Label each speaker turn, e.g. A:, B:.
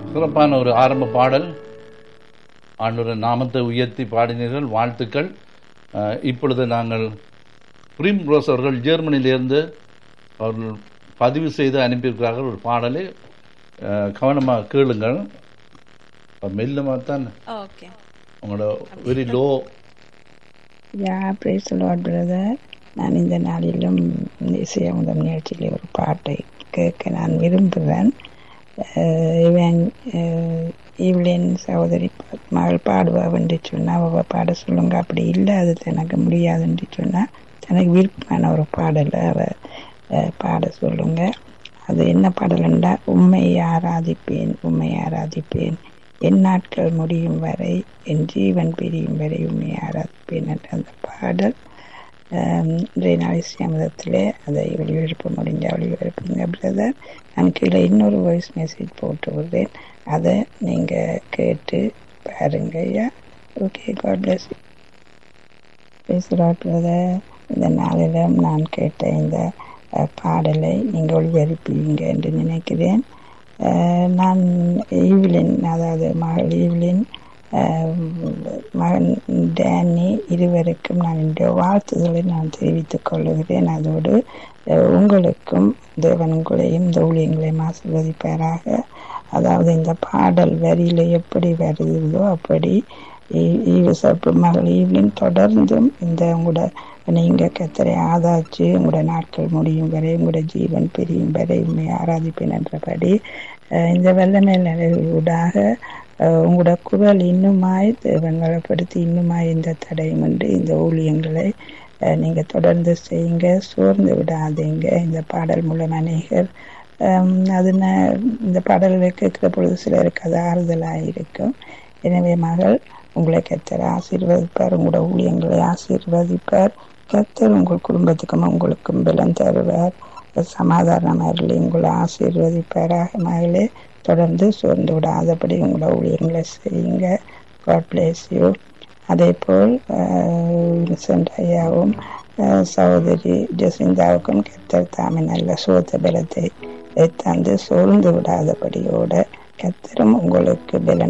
A: சிறப்பான ஒரு ஆரம்ப பாடல் ஆண்டோர நாமத்தை உயர்த்தி பாடினீர்கள் வாழ்த்துக்கள் அஹ், இப்பொழுது நாங்கள் பிரிம் ரோஸ் அவர்கள் ஜெர்மனியிலிருந்து அவர்கள் பதிவு செய்து அனுப்பியிருக்கிறார்கள் ஒரு பாடலை அஹ், கவனமாக கேளுங்கள் மெல்லமாக தான்
B: ஓகே
A: உங்களோட வெரி லோ
C: யா பிரேஸ் லார்ட் பிரதர் நான் இந்த நாளிலும் இந்த இசையமுதம் நிகழ்ச்சியில் ஒரு பாட்டை கேட்க நான் விரும்புகிறேன் அஹ் இவன் அஹ் இவளின் சகோதரி பா- மகள் பாடுவா என்று சொன்னா அவ பாட சொல்லுங்க அப்படி இல்லை அது எனக்கு முடியாதுன்னு சொன்னா தனக்கு விருப்பமான ஒரு பாடலை அவ அஹ், பாட சொல்லுங்க அது என்ன பாடல்ண்டா உண்மை ஆராதிப்பேன் உண்மை ஆராதிப்பேன் என் நாட்கள் முடியும் வரை என் ஜீவன் பிரியும் வரை உண்மை ஆராதிப்பேன் என்ற அந்த பாடல் ரேனாலிசியமதத்தில் அதை ஒளிபரப்ப முடிஞ்ச ஒளிபரப்புங்க பிரதர் நான் கீழே இன்னொரு வாய்ஸ் மெசேஜ் போட்டு விடுறேன் அதை நீங்கள் கேட்டு பாருங்க ஐயா ஓகே காட் பிளஸ் பேசுகிறார் பிரதர் இந்த நாளிலும் நான் கேட்ட இந்த அஹ், பாடலை நீங்கள் ஒளிபரப்பீங்க என்று நினைக்கிறேன் அஹ், நான் ஈவிலின் அதாவது மகள் ஈவிலின் அஹ், மகன் டேனி இருவருக்கும் நான் என்னுடைய வாழ்த்துதலை நான் தெரிவித்துக் கொள்ளுகிறேன் அதோடு அஹ், உங்களுக்கும் தேவன் உங்களையும் இந்த ஊழியங்களையும் ஆசீர்வதிப்பாராக அதாவது இந்த பாடல் வரியில எப்படி வருகிறதோ அப்படி ஈ- ஈவசப்பு மகள் ஈவிலின் தொடர்ந்தும் இந்த உங்களோட நீங்க கத்தரை ஆதாச்சு உங்களோட நாட்கள் முடியும் வரை உங்களோட ஜீவன் பிரியும் வரை உண்மை ஆராதிப்பேன் என்றபடி அஹ், இந்த வெள்ளமை நிலையூடாக அஹ், உங்களோட குரல் இன்னுமாய் தேவன் வளப்படுத்தி இன்னுமாய் இந்த தடையுமின்றி இந்த ஊழியங்களை அஹ், நீங்க தொடர்ந்து செய்யுங்க சோர்ந்து விடாதீங்க இந்த பாடல் மூலம் அநேகர் ஹம், அது ந- இந்த பாடல்களை கேட்கிற பொழுது சிலருக்கு அது ஆறுதலாக இருக்கும் எனவே மகள் உங்களை கத்தர் ஆசீர்வதிப்பார் உங்களோட ஊழியங்களை ஆசீர்வதிப்பார் கத்தர் உங்கள் குடும்பத்துக்கும் உங்களுக்கும் பலம் தருவார் சமாதானமாக உங்களை ஆசீர்வதிப்பாராக மகளே தொடர்ந்து சோர்ந்து விடாதபடி உங்களோட ஊழியங்களை செய்யுங்க காட் பிளேஸ் யூ அதே போல் வின்சென்ட் ஐயாவும் அஹ், சகோதரி ஜெசிந்தாவுக்கும் கத்தர் தாமே நல்ல சோத்த பலத்தை தந்து சோர்ந்து விடாதபடியோட கத்தரும் உங்களுக்கு பலன்